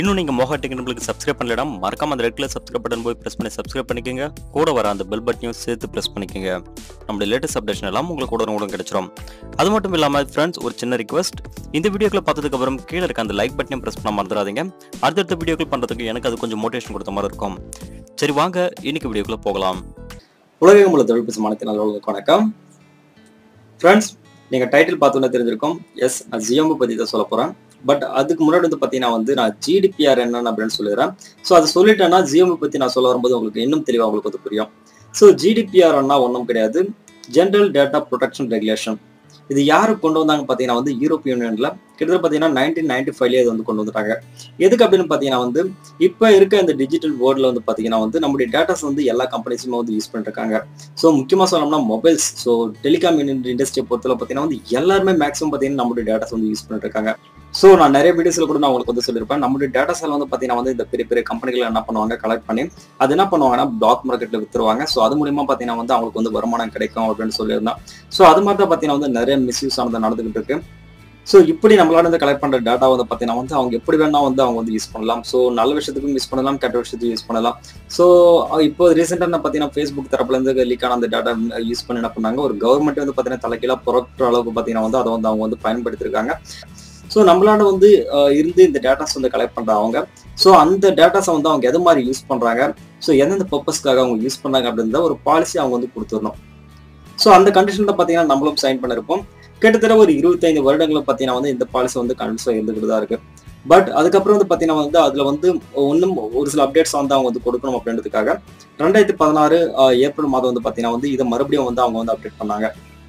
இன்னும் நீங்க மோகா டெக்னிக்கலுக்கு சப்ஸ்கிரைப் பண்ணலனா மறக்காம அந்த ரெட் கலர் சப்ஸ்கிரைப் பட்டன் போய் பிரஸ் பண்ணி சப்ஸ்கிரைப் பண்ணிக்கோங்க கூட வர அந்த பெல் பட்டனையும் சேர்த்து பிரஸ் பண்ணிக்கோங்க நம்மளுடைய லேட்டஸ்ட் அப்டேஷன் எல்லாம் உங்களுக்கு கூட கூட கிடைச்சிரும் அது மட்டும் இல்லாம ஃப்ரெண்ட்ஸ் ஒரு சின்ன ரிக்வஸ்ட் இந்த வீடியோக்களை பார்த்ததுக்கு அப்புறம் கீழே இருக்க அந்த லைக் பட்டனையும் பிரஸ் பண்ண மறந்துடாதீங்க அடுத்தடுத்த வீடியோக்கள் பண்றதுக்கு எனக்கு அது கொஞ்சம் மோட்டிவேஷன் கொடுத்த மாதிரி இருக்கும் சரி வாங்க இன்னைக்கு வீடியோக்குள்ள போகலாம் உலகம் உள்ள தொழில் பேசும் நல்லவர்களுக்கு வணக்கம் ஃப்ரெண்ட்ஸ் நீங்க டைட்டில் பார்த்தோன்னே தெரிஞ்சிருக்கும் எஸ் நான் ஜிஎம்பு பத்தி தான் சொல்ல போறேன் பட் அதுக்கு முன்னாடி வந்து பார்த்தீங்கன்னா வந்து நான் ஜிடிபிஆர் என்னன்னு அப்படின்னு சொல்லிடுறேன் ஸோ அதை சொல்லிட்டேன்னா ஜிஎம்பு பத்தி நான் சொல்ல வரும்போது உங்களுக்கு இன்னும் தெளிவாக உங்களுக்கு வந்து புரியும் ஸோ ஜிடிபிஆர்னா ஒன்றும் கிடையாது ஜென்ரல் டேட்டா ப்ரொடெக்ஷன் ரெகுலேஷன் இது யாரு கொண்டு வந்தாங்க பார்த்தீங்கன்னா வந்து யூரோப்பியன் யூனியன்ல கிட்டத்தட்ட பார்த்தீங்கன்னா நைன்டீன் நைன்டி ஃபைவ்லேயே இது வந்து கொண்டு வந்துட்டாங்க எதுக்கு அப்படின்னு பார்த்தீங்கன்னா வந்து இப்போ இருக்க இந்த டிஜிட்டல் வேர்ல்டில் வந்து பார்த்தீங்கன்னா வந்து நம்முடைய டேட்டாஸ் வந்து எல்லா கம்பெனிஸுமே வந்து யூஸ் பண்ணிட்டு இருக்காங்க ஸோ முக்கியமாக சொல்லணும்னா மொபைல்ஸ் ஸோ டெலிகாம் இண்டஸ்ட்ரியை பொறுத்தவரை பார்த்தீங்கன்னா வந்து எல்லாருமே மேக்ஸிமம் பார்த்தீங்கன்னா நம்மளுடைய டேட்டாஸ் வந்து யூஸ் பண்ணிட்டு இருக்காங்க ஸோ நான் நிறைய வீடியோஸ்ல கூட நான் உங்களுக்கு வந்து சொல்லியிருப்பேன் நம்மளுடைய டேட்டாஸ் எல்லாம் வந்து பார்த்தீங்கன்னா வந்து இந்த பெரிய பெரிய கம்பெனிகள் என்ன பண்ணுவாங்க கலெக்ட் பண்ணி அது என்ன பண்ணுவாங்கன்னா பிளாக் மார்க்கெட்ல வித்துருவாங்க ஸோ அது மூலியமா பார்த்தீங்கன்னா வந்து அவங்களுக்கு வந்து வருமானம் கிடைக்கும் அப்படின்னு சொல்லியிருந்தேன் ஸோ அது மாதிரி தான் பார்த்தீங்கன்னா வந்து நிறைய மிஸ்யூஸ் ஆனது நடந்துகிட்டு இருக்கு ஸோ இப்படி நம்மளால வந்து கலெக்ட் பண்ற டேட்டா வந்து பார்த்தீங்கன்னா வந்து அவங்க எப்படி வேணா வந்து அவங்க வந்து யூஸ் பண்ணலாம் ஸோ நல்ல விஷயத்துக்கும் யூஸ் பண்ணலாம் கெட்ட விஷயத்துக்கும் யூஸ் பண்ணலாம் ஸோ இப்போ ரீசெண்டாக என்ன பார்த்தீங்கன்னா ஃபேஸ்புக் தரப்புல இருந்து லீக்கான அந்த டேட்டா யூஸ் பண்ணி என்ன பண்ணாங்க ஒரு கவர்மெண்ட் வந்து பார்த்தீங்கன்னா தலைக்கீழா புறக்கிற அளவுக்கு பார்த்தீங்கன்னா வந்து அதை வந்து அவங்க வந்து பயன்படுத்திருக்காங்க ஸோ நம்மளால வந்து அஹ், இருந்து இந்த டேட்டாஸ் வந்து கலெக்ட் பண்ற அவங்க ஸோ அந்த டேட்டாஸை வந்து அவங்க எது மாதிரி யூஸ் பண்றாங்க ஸோ எந்தெந்த பர்பஸ்க்காக அவங்க யூஸ் பண்ணாங்க அப்படின்ற ஒரு பாலிசி அவங்க வந்து கொடுத்துடணும் ஸோ அந்த கண்டிஷன்ல பார்த்தீங்கன்னா நம்மளும் சைன் பண்ணிருப்போம் கிட்டத்தட்ட ஒரு இருபத்தைந்து வருடங்களும் பார்த்தீங்கன்னா வந்து இந்த பாலிசி வந்து கண்டிப்பாக இருந்துகிட்டு தான் இருக்கு பட் அதுக்கப்புறம் வந்து பார்த்தீங்கன்னா வந்து அதுல வந்து இன்னும் ஒரு சில அப்டேட்ஸ் வந்து அவங்க வந்து கொடுக்கணும் அப்படின்றதுக்காக ரெண்டாயிரத்தி பதினாறு ஏப்ரல் மாதம் வந்து பார்த்தீங்கன்னா வந்து இதை மறுபடியும் வந்து அவங்க வந்து அப்டேட் பண்ணாங்க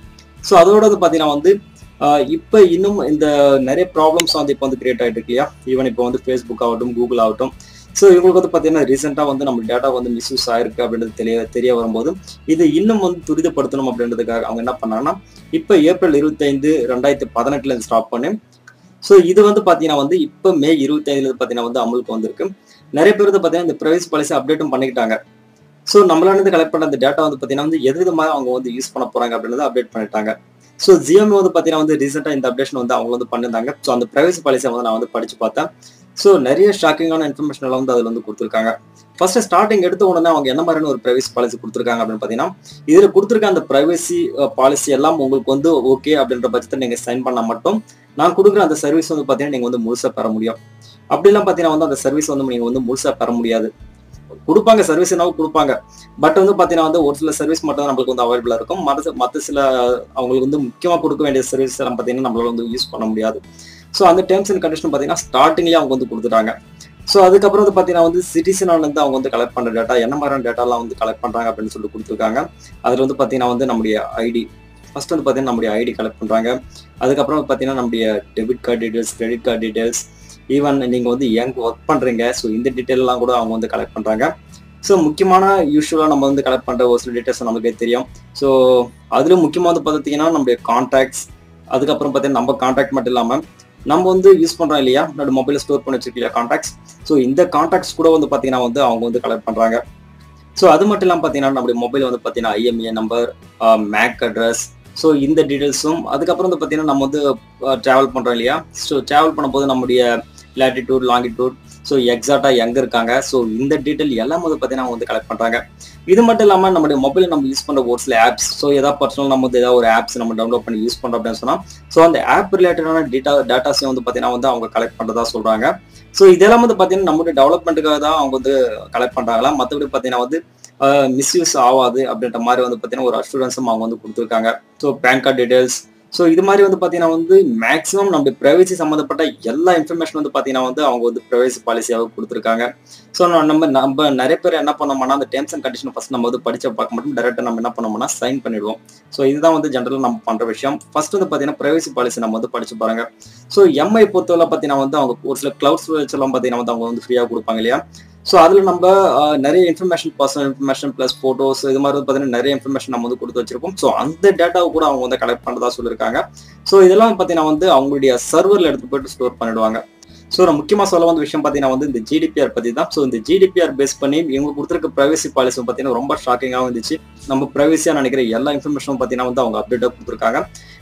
ஸோ அதோட வந்து பார்த்தீங்கன்னா வந்து ஆஹ் இப்போ இன்னும் இந்த நிறைய ப்ராப்ளம்ஸ் வந்து இப்போ வந்து கிரியேட் ஆகிட்டு இருக்கு இல்லையா ஈவன் இப்போ வந்து ஃபேஸ்புக் ஆகட்டும் கூகுள் ஆகட்டும் ஸோ இவங்களுக்கு வந்து பார்த்தீங்கன்னா ரீசெண்டாக வந்து நம்ம டேட்டா வந்து மிஸ்யூஸ் ஆயிருக்கு அப்படின்றது தெரிய தெரிய வரும்போது இது இன்னும் வந்து துரிதப்படுத்தணும் அப்படின்றதுக்காக அவங்க என்ன பண்ணாங்கன்னா இப்போ ஏப்ரல் இருபத்தைந்து ரெண்டாயிரத்தி பதினெட்டுல இருந்து ஸ்டாப் பண்ணி ஸோ இது வந்து பார்த்தீங்கன்னா வந்து இப்போ மே இருபத்தைந்துல பார்த்தீங்கன்னா வந்து அமலுக்கு வந்திருக்கு நிறைய பேர் வந்து பார்த்தீங்கன்னா இந்த ப்ரைவேஸ் பாலிசி அப்டேட்டும் பண்ணிக்கிட்டாங்க ஸோ நம்மளால இருந்து கலெக்ட் பண்ண அந்த டேட்டா வந்து பார்த்தீங்கன்னா வந்து எது விதமாக அவங்க வந்து யூஸ் பண்ண போறாங்க அப்படின்றத அப்டேட் பண்ணிட்டாங்க ஸோ ஜிஎம் வந்து பார்த்தீங்கன்னா வந்து ரீசெண்டாக இந்த அப்டேஷன் வந்து அவங்க வந்து பண்ணிருந்தாங்க ஸோ அந்த ப்ரைவேசி பாலிசியை வந்து நான் வந்து படிச்சு பார்த்தேன் ஸோ நிறைய ஷாக்கிங்கான இன்ஃபர்மேஷன் எல்லாம் வந்து அதில் வந்து கொடுத்துருக்காங்க ஃபர்ஸ்ட் ஸ்டார்டிங் எடுத்த உடனே அவங்க என்ன மாதிரியான ஒரு ப்ரைவேசி பாலிசி கொடுத்துருக்காங்க அப்படின்னு பார்த்தீங்கன்னா இதில் கொடுத்துருக்க அந்த ப்ரைவேசி பாலிசி எல்லாம் உங்களுக்கு வந்து ஓகே அப்படின்ற பட்சத்தில் நீங்கள் சைன் பண்ணால் மட்டும் நான் கொடுக்குற அந்த சர்வீஸ் வந்து பார்த்தீங்கன்னா நீங்கள் வந்து முழுசாக பெற முடியும் அப்படிலாம் பார்த்தீங்கன்னா வந்து அந்த சர்வீஸ் வந்து நீங்கள் வந்து முழுசாக பெற முடியாது கொடுப்பாங்க சர்வீஸ் என்னவோ கொடுப்பாங்க பட் வந்து பார்த்தீங்கன்னா வந்து ஒரு சில சர்வீஸ் மட்டும் தான் நம்மளுக்கு வந்து அவைலபிளாக இருக்கும் மற்ற மற்ற சில அவங்களுக்கு வந்து முக்கியமாக கொடுக்க வேண்டிய சர்வீஸ் எல்லாம் பார்த்தீங்கன்னா நம்மளால வந்து யூஸ் பண்ண முடியாது ஸோ அந்த டேர்ம்ஸ் அண்ட் கண்டிஷன் பார்த்தீங்கன்னா ஸ்டார்டிங்லேயே அவங்க வந்து கொடுத்துட்டாங்க ஸோ அதுக்கப்புறம் வந்து பார்த்தீங்கன்னா வந்து சிட்டிசனால இருந்து அவங்க வந்து கலெக்ட் பண்ணுற டேட்டா என்ன மாதிரியான டேட்டாலாம் வந்து கலெக்ட் பண்ணுறாங்க அப்படின்னு சொல்லிட்டு கொடுத்துருக்காங்க அதில் வந்து பார்த்தீங்கன்னா வந்து நம்முடைய ஐடி ஃபர்ஸ்ட் வந்து பார்த்தீங்கன்னா நம்முடைய ஐடி கலெக்ட் பண்ணுறாங்க அதுக்கப்புறம் வந்து பார்த்தீங்கன்னா நம்முடைய debit card details credit card details even நீங்கள் வந்து எங்க ஒர்க் பண்ணுறீங்க ஸோ இந்த டீட்டெயிலெலாம் கூட அவங்க வந்து கலெக்ட் பண்ணுறாங்க ஸோ முக்கியமான யூஸ்வலாக நம்ம வந்து கலெக்ட் பண்ணுற ஒரு சில டீட்டெயில்ஸ் நமக்கே தெரியும் ஸோ அதில் முக்கியமாக வந்து பார்த்தீங்கன்னா நம்முடைய கான்டாக்ட்ஸ் அதுக்கப்புறம் பார்த்தீங்கன்னா நம்ம கான்டாக்ட் மட்டும் இல்லாமல் நம்ம வந்து யூஸ் பண்ணுறோம் இல்லையா நம்மளோட மொபைலில் ஸ்டோர் பண்ணி வச்சிருக்கலையா கான்டாக்ட்ஸ் ஸோ இந்த கான்டாக்ட்ஸ் கூட வந்து பார்த்தீங்கன்னா வந்து அவங்க வந்து கலெக்ட் பண்ணுறாங்க ஸோ அது மட்டும் இல்லாமல் பார்த்தீங்கன்னா நம்முடைய மொபைல் வந்து பார்த்தீங்கன்னா IMA number MAC address so இந்த டீட்டெயில்ஸும் அதுக்கப்புறம் வந்து பார்த்தீங்கன்னா நம்ம வந்து ட்ராவல் பண்ணுறோம் இல்லையா ஸோ ட்ராவல் பண்ணும்போது நம்முடைய லேட்டிடியூட் லாங்கிடியூட் ஸோ எக்ஸாக்டாக எங்கே இருக்காங்க ஸோ இந்த டீட்டெயில் எல்லாம் வந்து பார்த்தீங்கன்னா அவங்க வந்து கலெக்ட் பண்ணுறாங்க இது மட்டும் இல்லாமல் நம்மளுடைய மொபைல் நம்ம யூஸ் பண்ணுற ஒரு சில ஆப்ஸ் ஸோ ஏதாவது பர்சனல் நம்ம வந்து ஏதாவது ஒரு ஆப்ஸ் நம்ம டவுன்லோட் பண்ணி யூஸ் பண்ணுறோம் அப்படின்னு சொன்னால் ஸோ அந்த ஆப் ரிலேட்டடான டேட்டா டேட்டாஸையும் வந்து பார்த்தீங்கன்னா வந்து அவங்க கலெக்ட் பண்ணுறதா சொல்கிறாங்க ஸோ இதெல்லாம் வந்து பார்த்தீங்கன்னா நம்மளுடைய டெவலப்மெண்ட்டுக்காக தான் அவங்க வந்து கலெக்ட் பண்ணுறாங்களா மற்றபடி பார்த்தீங்கன்னா வந்து மிஸ்யூஸ் ஆகாது அப்படின்ற மாதிரி வந்து பார்த்தீங்கன்னா ஒரு அஷூரன்ஸும் அவங்க வந்து கொடுத்துருக்காங்க so PAN card details so இது மாதிரி வந்து பார்த்தீங்கன்னா வந்து மேக்ஸிமம் நம்ம ப்ரைவசி சம்மந்தப்பட்ட எல்லா இன்ஃபர்மேஷன் வந்து பார்த்தீங்கன்னா வந்து அவங்க வந்து ப்ரைவசி பாலிசியாக கொடுத்துருக்காங்க ஸோ நம்ம நம்ம நிறைய பேர் என்ன பண்ணோம்னா அந்த டேர்ம்ஸ் அண்ட் கண்டிஷன் ஃபர்ஸ்ட் நம்ம வந்து படிச்ச பார்க்க மட்டும் டேரெக்டாக நம்ம என்ன பண்ணோம்னா சைன் பண்ணிடுவோம் ஸோ இதுதான் வந்து ஜென்ரலாக நம்ம பண்ணுற விஷயம் ஃபர்ஸ்ட் வந்து பார்த்தீங்கன்னா ப்ரைவசி பாலிசி நம்ம வந்து படிச்சு பாருங்க ஸோ எம்ஐ பொறுத்தவரை பார்த்தீங்கன்னா வந்து அவங்க ஒரு சில கிளவுட் ஸ்டோரேஜ் எல்லாம் பார்த்தீங்கன்னா வந்து அவங்க வந்து ஃப்ரீயாக கொடுப்பாங்க இல்லையா ஸோ அதில் நம்ம அஹ், நிறைய information personal information plus photos இது மாதிரி வந்து பார்த்தீங்கன்னா நிறைய இன்ஃபர்மேஷன் நம்ம வந்து கொடுத்து வச்சிருப்போம் ஸோ அந்த டேட்டாவை கூட அவங்க வந்து கலெக்ட் பண்ணுறதா சொல்லியிருக்காங்க ஸோ இதெல்லாம் பார்த்தீங்கன்னா வந்து அவங்களுடைய சர்வரில் எடுத்து போயிட்டு ஸ்டோர் பண்ணிடுவாங்க ஸோ நான் முக்கியமாக சொல்ல வந்த விஷயம் பார்த்தீங்கன்னா வந்து இந்த ஜிடிபிஆர் பற்றி தான் ஸோ இந்த ஜிடிபிஆர் பேஸ் பண்ணி இவங்க கொடுத்துருக்க ப்ரைவசி பாலிசி பார்த்தீங்கன்னா ரொம்ப ஷாக்கிங்காகவும் இருந்துச்சு நம்ம ப்ரைவசியாக நினைக்கிற எல்லா இன்ஃபர்மேஷனும் பார்த்தீங்கன்னா வந்து அவங்க அப்டேட்டாக கொடுத்துருக்காங்க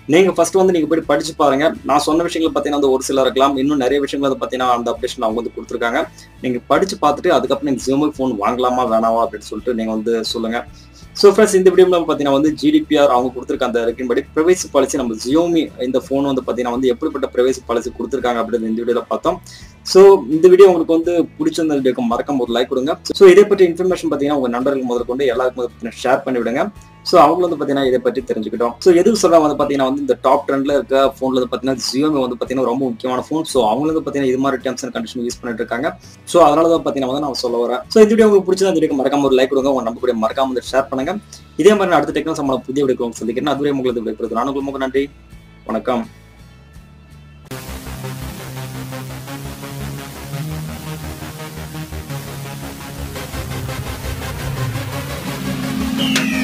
நீங்க ஃபர்ஸ்ட் வந்து நீங்க போய் படிச்சு பாருங்க நான் சொன்ன விஷயங்கள் பார்த்தீங்கன்னா வந்து ஒரு சில இருக்கலாம் இன்னும் நிறைய விஷயங்கள் வந்து பார்த்தீங்கன்னா அந்த அப்டேஷன் அவங்க வந்து கொடுத்துருக்காங்க நீங்க படிச்சு பார்த்துட்டு அதுக்கப்புறம் நீங்க ஜியோமி ஃபோன் வாங்கலாமா வேணாமா அப்படின்னு சொல்லிட்டு நீங்க வந்து சொல்லுங்க ஸோ ஃப்ரெண்ட்ஸ் இந்த வீடியோவில் பார்த்தீங்கன்னா வந்து ஜிடிபிஆர் அவங்க கொடுத்துருக்க அந்த இருக்கின்படி ப்ரைவேசி பாலிசி நம்ம ஜியோமி இந்த ஃபோன் வந்து பார்த்தீங்கன்னா வந்து எப்படிப்பட்ட ப்ரைவேசி பாலிசி கொடுத்துருக்காங்க அப்படின்னு இந்த வீடியோவில் பார்த்தோம் ஸோ இந்த வீடியோ உங்களுக்கு வந்து பிடிச்சிருந்த வீடியோக்கு மறக்காம ஒரு லைக் கொடுங்க ஸோ இதை பற்றி இன்ஃபர்மேஷன் பார்த்தீங்கன்னா உங்க நண்பர்கள் முதல் கொண்டு எல்லாருக்கும் வந்து ஷேர் பண்ணி விடுங்க ஸோ அவங்களும் வந்து பார்த்தீங்கன்னா இதை பற்றி தெரிஞ்சுக்கிட்டோம் ஸோ எதுக்கு சொல்ல வந்து பார்த்தீங்கன்னா வந்து இந்த டாப் ட்ரெண்ட்ல இருக்க ஃபோன்ல வந்து பார்த்தீங்கன்னா ஜியோமி வந்து பார்த்தீங்கன்னா ரொம்ப முக்கியமான ஃபோன் ஸோ அவங்க வந்து பார்த்தீங்கன்னா இது மாதிரி டேர்ம்ஸ் அண்ட் கண்டிஷன் யூஸ் பண்ணிட்டு இருக்காங்க ஸோ அதனால தான் பார்த்தீங்கன்னா வந்து நான் சொல்ல வரேன் ஸோ இந்த வீடியோ உங்களுக்கு பிடிச்சதா இந்த வீடியோ மறக்காம ஒரு லைக் கொடுங்க உங்க நம்ப கூட மறக்காம வந்து ஷேர் பண்ணுங்க இதே மாதிரி நான் அடுத்த டெக்னாலஜி சம்பளம் புதிய வீடியோ உங்களுக்கு சந்திக்கிறேன் அதுவரை உங்களுக்கு விடைபெறுது நான் உங்களுக்கு நன்றி வணக்கம் Thank you.